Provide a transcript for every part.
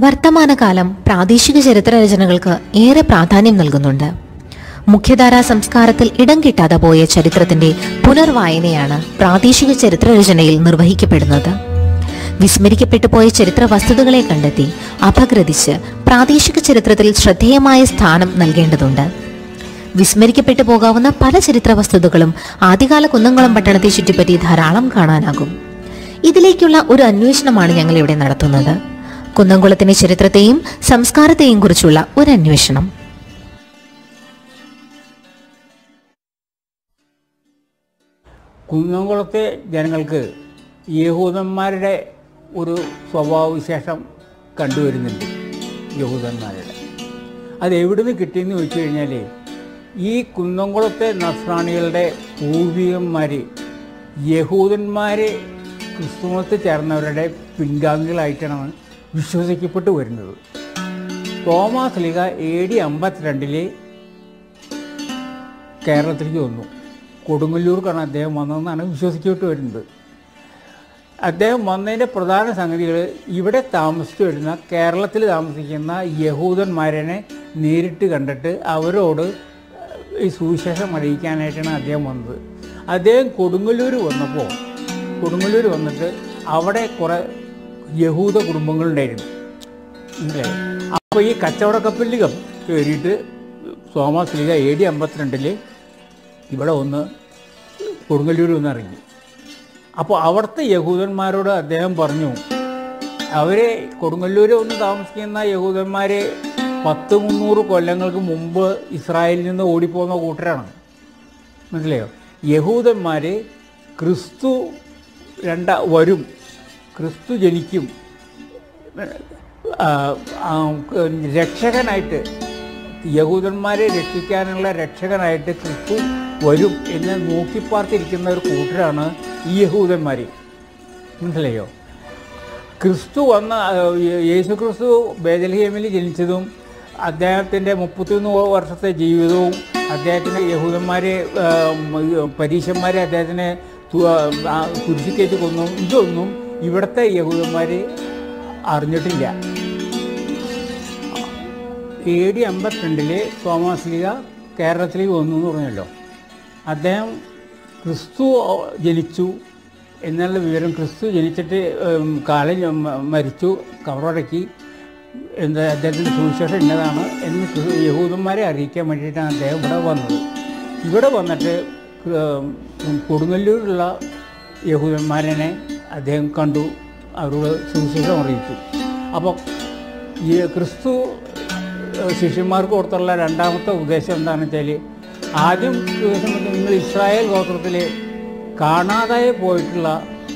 വർത്തമാനകാലം പ്രാദേശിക ചരിത്ര രചനകൾക്ക് ഏറെ പ്രാധാന്യം നൽകുന്നുണ്ട് മുഖ്യധാരാ സംസ്കാരത്തിൽ ഇടം കിട്ടാതെ പോയ ചരിത്രത്തിന്റെ പുനർവായനയാണ് പ്രാദേശിക ചരിത്ര രചനയിൽ നിർവഹിക്കപ്പെടുന്നത് വിസ്മരിക്കപ്പെട്ടു പോയ ചരിത്ര വസ്തുതകളെ കണ്ടെത്തി അപഗ്രഥിച്ച് പ്രാദേശിക ചരിത്രത്തിൽ ശ്രദ്ധേയമായ സ്ഥാനം നൽകേണ്ടതുണ്ട് വിസ്മരിക്കപ്പെട്ടു പോകാവുന്ന പല ചരിത്ര വസ്തുതകളും ആദ്യകാല കുന്നംകുളം പട്ടണത്തെ ചുറ്റിപ്പറ്റി ധാരാളം കാണാനാകും ഇതിലേക്കുള്ള ഒരു അന്വേഷണമാണ് ഞങ്ങൾ ഇവിടെ നടത്തുന്നത് കുന്നംകുളത്തിന്റെ ചരിത്രത്തെയും സംസ്കാരത്തെയും കുറിച്ചുള്ള ഒരു അന്വേഷണം കുന്നംകുളത്തെ ജനങ്ങൾക്ക് യഹൂദന്മാരുടെ ഒരു സ്വഭാവവിശേഷം കണ്ടുവരുന്നുണ്ട് യഹൂദന്മാരുടെ അത് എവിടുന്ന് കിട്ടിയെന്ന് ചോദിച്ചു കഴിഞ്ഞാൽ ഈ കുന്നംകുളത്തെ നസ്രാണികളുടെ പൂർവികന്മാർ യഹൂദന്മാരെ ക്രിസ്തുമതത്തിൽ ചേർന്നവരുടെ പിൻഗാമികളായിട്ടാണ് വിശ്വസിക്കപ്പെട്ടു വരുന്നത് തോമാസ് ലിഗ എ ഡി അമ്പത്തിരണ്ടിൽ കേരളത്തിലേക്ക് വന്നു കൊടുങ്ങല്ലൂർക്കാണ് അദ്ദേഹം വന്നതെന്നാണ് വിശ്വസിക്കപ്പെട്ട് വരുന്നത് അദ്ദേഹം വന്നതിൻ്റെ പ്രധാന സംഗതികൾ ഇവിടെ താമസിച്ചു വരുന്ന കേരളത്തിൽ താമസിക്കുന്ന യഹൂദന്മാരെ നേരിട്ട് കണ്ടിട്ട് അവരോട് ഈ സുവിശേഷം അറിയിക്കാനായിട്ടാണ് അദ്ദേഹം വന്നത് അദ്ദേഹം കൊടുങ്ങല്ലൂർ വന്നപ്പോൾ കൊടുങ്ങല്ലൂർ വന്നിട്ട് അവിടെ കുറേ യഹൂദ കുടുംബങ്ങളുണ്ടായിരുന്നു മനസ്സിലായോ അപ്പോൾ ഈ കച്ചവട കപ്പലിൽ കപ്പ് കയറിയിട്ട് തോമസ് ലീഗ എ ഡി അമ്പത്തിരണ്ടിൽ ഇവിടെ ഒന്ന് കൊടുങ്ങല്ലൂർ ഒന്ന് ഇറങ്ങി അപ്പോൾ അവിടുത്തെ യഹൂദന്മാരോട് അദ്ദേഹം പറഞ്ഞു അവരെ കൊടുങ്ങല്ലൂർ ഒന്ന് താമസിക്കുന്ന യഹൂദന്മാരെ പത്ത് മുന്നൂറ് കൊല്ലങ്ങൾക്ക് മുമ്പ് ഇസ്രായേലിൽ നിന്ന് ഓടിപ്പോകുന്ന കൂട്ടരാണ് മനസ്സിലായോ യഹൂദന്മാർ ക്രിസ്തു രണ്ട വരും ക്രിസ്തു ജനിക്കും ആ, ആ, രക്ഷകനായിട്ട് യഹൂദന്മാരെ രക്ഷിക്കാനുള്ള രക്ഷകനായിട്ട് ക്രിസ്തു വരും എന്ന് നോക്കിപ്പാർത്തിരിക്കുന്ന ഒരു കൂട്ടരാണ് ഈ യഹൂദന്മാർ മനസ്സിലായോ ക്രിസ്തു വന്ന ആ, യേ- യേശു ക്രിസ്തു ബേദൽഹേമിൽ ജനിച്ചതും അദ്ദേഹത്തിൻ്റെ മുപ്പത്തിയൊന്ന് വർഷത്തെ ജീവിതവും അദ്ദേഹത്തിൻ്റെ യഹൂദന്മാരെ ആ, ഉം, പരീശന്മാരെ അദ്ദേഹത്തിനെ തു- ആ, കുരിശിക്കേറ്റ് കൊന്നു ഇതൊന്നും ഇവിടുത്തെ യഹൂദന്മാർ അറിഞ്ഞിട്ടില്ല എ ഡി അമ്പത്തിരണ്ടില് തോമസ് ലീഗ കേരളത്തിലേക്ക് വന്നു എന്ന് പറഞ്ഞല്ലോ അദ്ദേഹം ക്രിസ്തു ജനിച്ചു എന്നുള്ള വിവരം ക്രിസ്തു ജനിച്ചിട്ട് ഉം, കാലം മ- മരിച്ചു കവറടക്കി എന്താ അദ്ദേഹത്തിൻ്റെ സുവിശേഷം ഇന്നതാണ് എന്ന് ക്രി- യഹൂദന്മാരെ അറിയിക്കാൻ വേണ്ടിയിട്ടാണ് അദ്ദേഹം ഇവിടെ വന്നത് ഇവിടെ വന്നിട്ട് ഉം, കൊടുങ്ങല്ലൂരിലുള്ള യഹൂദന്മാരെ അദ്ദേഹം കണ്ടു അവരോട് സുവിശേഷം അറിയിച്ചു അപ്പോൾ ഈ ക്രിസ്തു ഏഹ്, ശിഷ്യന്മാർക്ക് കൊടുത്തുള്ള രണ്ടാമത്തെ ഉപദേശം എന്താണെന്ന് വെച്ചാൽ ആദ്യം ഉപദേശം വെച്ചാൽ നിങ്ങൾ ഇസ്രായേൽ ഗോത്രത്തിൽ കാണാതായി പോയിട്ടുള്ള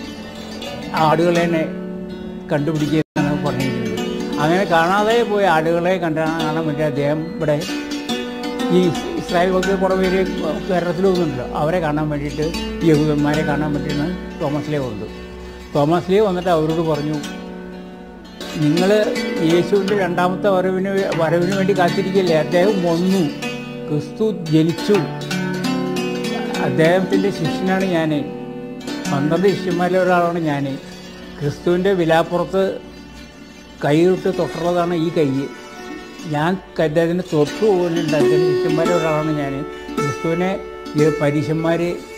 ആടുകളെ കണ്ടുപിടിക്കുകയെന്നാണ് പറഞ്ഞിരിക്കുന്നത് അങ്ങനെ കാണാതായി പോയ ആടുകളെ കണ്ടാണ് കാണാൻ വേണ്ടി അദ്ദേഹം ഇവിടെ ഈ ഇസ്രായേൽ ഗോത്രത്തിൽ കുറേ പേര് കേരളത്തിൽ വന്നിട്ടുണ്ടല്ലോ അവരെ കാണാൻ വേണ്ടിയിട്ട് ഈ യഹൂദന്മാരെ കാണാൻ വേണ്ടിയിട്ടാണ് തോമസ് ലേ വന്നത് തോമസ് ലേ വന്നിട്ട് അവരോട് പറഞ്ഞു നിങ്ങൾ യേശുവിൻ്റെ രണ്ടാമത്തെ വരവിന് വേ- വരവിന് വേണ്ടി കാത്തിരിക്കല്ലേ അദ്ദേഹം വന്നു ക്രിസ്തു ജനിച്ചു അദ്ദേഹത്തിൻ്റെ ശിഷ്യനാണ് ഞാൻ പന്ത്രണ്ട് ശിഷ്യന്മാരിലെ ഒരാളാണ് ഞാൻ ക്രിസ്തുവിൻ്റെ വിലാപ്പുറത്ത് കൈയിട്ട് തൊട്ടുള്ളതാണ് ഈ കൈ ഞാൻ അദ്ദേഹത്തിന് തൊട്ടു പോലുണ്ട് അദ്ദേഹത്തിൻ്റെ ശിഷ്യന്മാരിലെ ഒരാളാണ് ഞാൻ ക്രിസ്തുവിനെ ഈ പരീശന്മാർ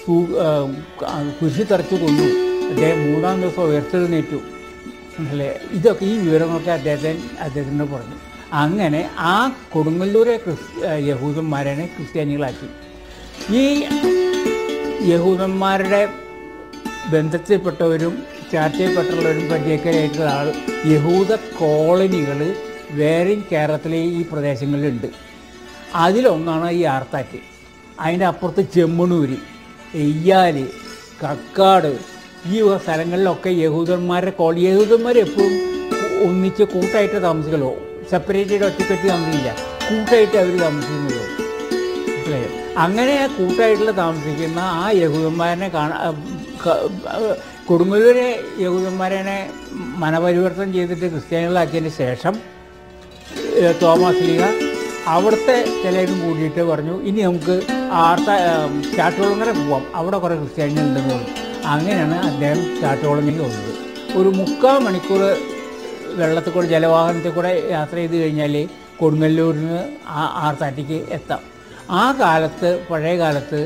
കുരിശി തറച്ചു കൊന്നു അദ്ദേഹം മൂന്നാം ദിവസം ഉയർത്തെഴുന്നേറ്റു മനസ്സിലെ ഇതൊക്കെ ഈ വിവരങ്ങളൊക്കെ അദ്ദേഹത്തിന് അദ്ദേഹത്തിനോട് പറഞ്ഞു അങ്ങനെ ആ കൊടുങ്ങല്ലൂരെ ക്രിസ് യഹൂദന്മാരെ ക്രിസ്ത്യാനികളാക്കി ഈ യഹൂദന്മാരുടെ ബന്ധത്തിൽപ്പെട്ടവരും ചാർച്ചയിൽപ്പെട്ടുള്ളവരും പരിചയക്കാരായിട്ടുള്ള ആൾ യഹൂദ കോളനികൾ വേറെയും കേരളത്തിലെ ഈ പ്രദേശങ്ങളിലുണ്ട് അതിലൊന്നാണ് ഈ ആർത്താറ്റ് അതിൻ്റെ അപ്പുറത്ത് ചെമ്മണൂര് എയ്യാല് കക്കാട് ഈ വക സ്ഥലങ്ങളിലൊക്കെ യഹൂദന്മാരുടെ കോളി യഹൂദന്മാർ എപ്പോഴും ഒന്നിച്ച് കൂട്ടായിട്ട് താമസിക്കലോ സെപ്പറേറ്റഡ് ഒറ്റക്കെട്ടി താമസിക്കില്ല കൂട്ടായിട്ട് അവർ താമസിക്കുന്നുള്ളൂ മനസ്സിലായോ അങ്ങനെ ആ കൂട്ടായിട്ടുള്ള താമസിക്കുന്ന ആ യഹൂദന്മാരെ കാണാ ക- കൊടുങ്ങല്ലൂരെ യഹൂദന്മാരെ മനപരിവർത്തനം ചെയ്തിട്ട് ക്രിസ്ത്യാനികളാക്കിയതിന് ശേഷം ഏഹ് തോമസ് ലീഗ അവിടുത്തെ ചിലരും കൂടിയിട്ട് പറഞ്ഞു ഇനി നമുക്ക് ആർത്ത ചാട്ടുകുളങ്ങര പോവാം അവിടെ കുറേ ക്രിസ്ത്യാനികളുണ്ടെന്ന് പറഞ്ഞു അങ്ങനെയാണ് അദ്ദേഹം ചാട്ടുകുളങ്ങരയിൽ വന്നത് ഒരു മുക്കാൽ മണിക്കൂർ വെള്ളത്തിൽ കൂടെ ജലവാഹനത്തിൽ കൂടെ യാത്ര ചെയ്ത് കഴിഞ്ഞാൽ കൊടുങ്ങല്ലൂരിൽ നിന്ന് ആ ആർത്താറ്റിക്ക് എത്താം ആ കാലത്ത് പഴയ കാലത്ത്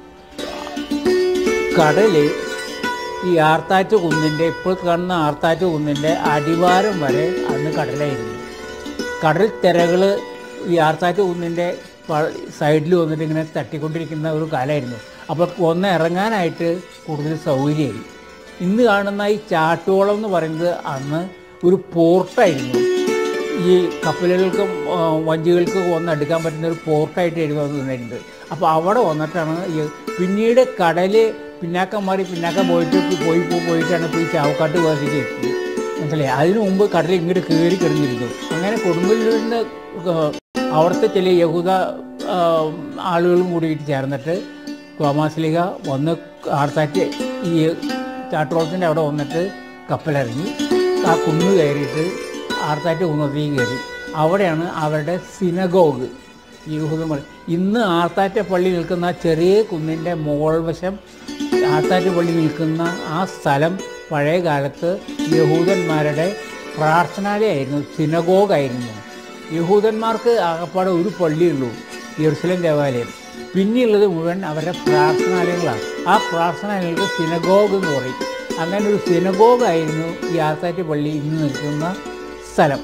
കടല് ഈ ആർത്താറ്റ് കുന്നിൻ്റെ ഇപ്പോൾ കാണുന്ന ആർത്താറ്റ് കുന്നിൻ്റെ അടിവാരം വരെ അന്ന് കടലായിരുന്നു കടൽ തിരകൾ ഈ ആർത്താറ്റ് കുന്നിൻ്റെ സൈഡിൽ വന്നിട്ട് ഇങ്ങനെ തട്ടിക്കൊണ്ടിരിക്കുന്ന ഒരു കാലമായിരുന്നു അപ്പോൾ ഒന്ന് ഇറങ്ങാനായിട്ട് കൂടുതൽ സൗകര്യമായി ഇന്ന് കാണുന്ന ഈ ചാട്ടുവളം എന്ന് പറയുന്നത് അന്ന് ഒരു പോർട്ടായിരുന്നു ഈ കപ്പലുകൾക്കും ആ, വഞ്ചികൾക്കും വന്ന് എടുക്കാൻ പറ്റുന്ന ഒരു പോർട്ടായിട്ട് എഴുതി വന്നിട്ടുണ്ട് അപ്പോൾ അവിടെ വന്നിട്ടാണ് ഈ പിന്നീട് കടല് പിന്നാക്കം മാറി പിന്നാക്കം പോയിട്ട് പോയി പോയി പോയിട്ടാണ് ഇപ്പോൾ ഈ ചാവക്കാട്ട് വാസിക്ക് എത്തിയത് മനസ്സിലായി അതിനു മുമ്പ് കടൽ ഇങ്ങോട്ട് കയറി കിടന്നിരുന്നു അങ്ങനെ കൊടുങ്ങല്ലൂരിന് അവിടുത്തെ ചില യഹൂദ ആ, ആളുകളും കൂടിയിട്ട് ചേർന്നിട്ട് തോമാസ്ലിക വന്ന് ആർത്താറ്റ് ഈ ചാട്ടുകുളത്തിൻ്റെ അവിടെ വന്നിട്ട് കപ്പലിറങ്ങി ആ കുന്ന് കയറിയിട്ട് ആർത്താറ്റ് കുന്നത്തേക്ക് കയറി അവിടെയാണ് അവരുടെ സിനഗോഗ് യഹൂദന്മാർ ഇന്ന് ആർത്താറ്റ പള്ളി നിൽക്കുന്ന ആ ചെറിയ കുന്നിൻ്റെ മുകൾ വശം ആർത്താറ്റ പള്ളി നിൽക്കുന്ന ആ സ്ഥലം പഴയ കാലത്ത് യഹൂദന്മാരുടെ പ്രാർത്ഥനാലയമായിരുന്നു സിനഗോഗായിരുന്നു യഹൂദന്മാർക്ക് ആകപ്പാടെ ഒരു പള്ളിയുള്ളൂ യെറുസലേം ദേവാലയം പിന്നെയുള്ളത് മുഴുവൻ അവരുടെ പ്രാർത്ഥനാലയങ്ങളാണ് ആ പ്രാർത്ഥനാലയങ്ങൾക്ക് സിനഗോഗ് എന്ന് പറയും അങ്ങനെ ഒരു സിനഗോഗായിരുന്നു ഈ ആർത്താറ്റ് പള്ളി ഇന്ന് നിൽക്കുന്ന സ്ഥലം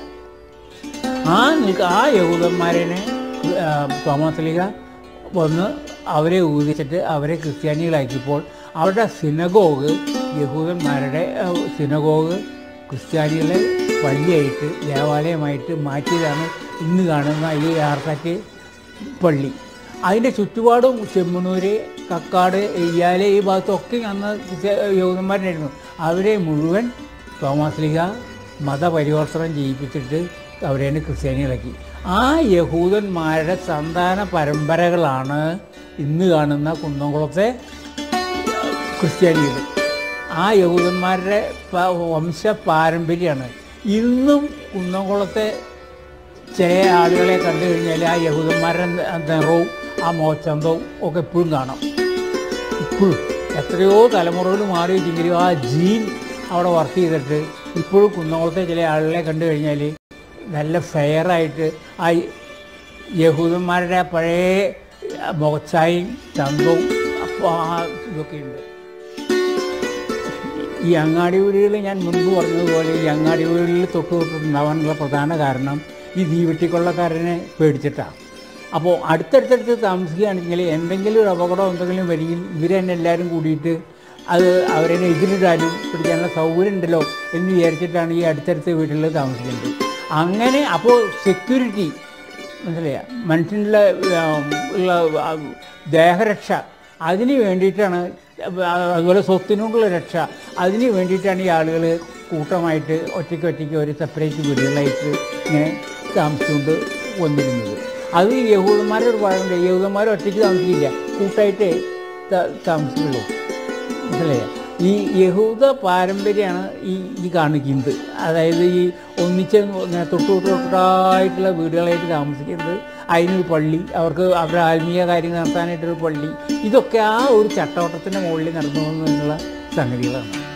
ആ നിൽക്ക ആ യഹൂദന്മാരെ തോമാസ്ലിക വന്ന് അവരെ ഊതിച്ചിട്ട് അവരെ ക്രിസ്ത്യാനികളാക്കിയപ്പോൾ അവരുടെ സിനഗോഗ് യഹൂദന്മാരുടെ ആ, സിനഗോഗ് ക്രിസ്ത്യാനികളെ പള്ളിയായിട്ട് ദേവാലയമായിട്ട് മാറ്റിയതാണ് ഇന്ന് കാണുന്ന ഈ ആർക്കാറ്റ് പള്ളി അതിൻ്റെ ചുറ്റുപാടും ചെമ്മണൂര് കക്കാട് എയ്യാല് ഈ ഭാഗത്തൊക്കെ അന്ന് ക്രിസ്ത്യ- യഹൂദന്മാരായിരുന്നു അവരെ മുഴുവൻ തോമാസ്ലിക മതപരിവർത്തനം ചെയ്യിപ്പിച്ചിട്ട് അവരെ ക്രിസ്ത്യാനികളാക്കി ആ യഹൂദന്മാരുടെ സന്താന പരമ്പരകളാണ് ഇന്ന് കാണുന്ന കുന്നംകുളത്തെ ക്രിസ്ത്യാനികൾ ആ യഹൂദന്മാരുടെ പ- വംശ പാരമ്പര്യമാണ് ഇന്നും കുന്നംകുളത്തെ ചില ആളുകളെ കണ്ടു കഴിഞ്ഞാൽ ആ യഹൂദന്മാരുടെ നിറവും ആ മോച്ചന്തവും ഒക്കെ എപ്പോഴും കാണാം ഇപ്പോഴും എത്രയോ തലമുറകൾ മാറി വെച്ചെങ്കിലും ആ ജീൻ അവിടെ വർക്ക് ചെയ്തിട്ട് ഇപ്പോഴും കുന്നംകുളത്തെ ചില ആളുകളെ കണ്ടു കഴിഞ്ഞാൽ നല്ല ഫെയറായിട്ട് ആ യഹൂദന്മാരുടെ ആ പഴയ മുഖച്ചായും ചന്തവും അപ്പോൾ ആ ഇതൊക്കെയുണ്ട് ഈ അങ്ങാടി വീടുകൾ ഞാൻ മുൻപ് പറഞ്ഞതുപോലെ ഈ അങ്ങാടി വീടുകളിൽ തൊട്ട് തൊട്ടുണ്ടാവാനുള്ള പ്രധാന കാരണം ഈ തീവെട്ടിക്കൊള്ളക്കാരനെ പേടിച്ചിട്ടാണ് അപ്പോൾ അടുത്തടുത്തടുത്ത് താമസിക്കുകയാണെങ്കിൽ എന്തെങ്കിലും ഒരു അപകടം എന്തെങ്കിലും വരികയും ഇവർ തന്നെ എല്ലാവരും കൂടിയിട്ട് അത് അവരെ എതിരിടാനും പിടിക്കാനുള്ള സൗകര്യം ഉണ്ടല്ലോ എന്ന് വിചാരിച്ചിട്ടാണ് ഈ അടുത്തടുത്ത വീട്ടിൽ താമസിക്കുന്നത് അങ്ങനെ അപ്പോൾ സെക്യൂരിറ്റി മനസ്സിലായ മനുഷ്യനുള്ള ഉം, ഉള്ള ആ, ദേഹരക്ഷ അതിന് വേണ്ടിയിട്ടാണ് അതുപോലെ സ്വത്തിനോടുള്ള രക്ഷ അതിന് വേണ്ടിയിട്ടാണ് ഈ ആളുകൾ കൂട്ടമായിട്ട് ഒറ്റയ്ക്ക് ഒറ്റയ്ക്ക് ഒരു സെപ്പറേറ്റ് വീടുകളായിട്ട് ഇങ്ങനെ താമസിച്ചുകൊണ്ട് വന്നിരുന്നത് അത് ഈ യഹൂദന്മാരുടെ ഒരു പഴമുണ്ട് യഹൂദന്മാർ ഒറ്റയ്ക്ക് താമസിക്കില്ല കൂട്ടായിട്ടേ ത- താമസിക്കുള്ളൂ മനസ്സിലായ ഈ യഹൂദ പാരമ്പര്യമാണ് ഈ ഈ കാണിക്കുന്നത് അതായത് ഈ ഒന്നിച്ച് ഇങ്ങനെ തൊട്ട് തൊട്ട് തൊട്ടായിട്ടുള്ള വീടുകളായിട്ട് താമസിക്കുന്നത് അതിനൊരു പള്ളി അവർക്ക് അവരുടെ ആത്മീയ കാര്യങ്ങൾ നടത്താനായിട്ടൊരു പള്ളി ഇതൊക്കെ ആ ഒരു ചട്ടവട്ടത്തിൻ്റെ മുകളിൽ നടന്നു പോകുന്നുള്ള സംഗതികളാണ്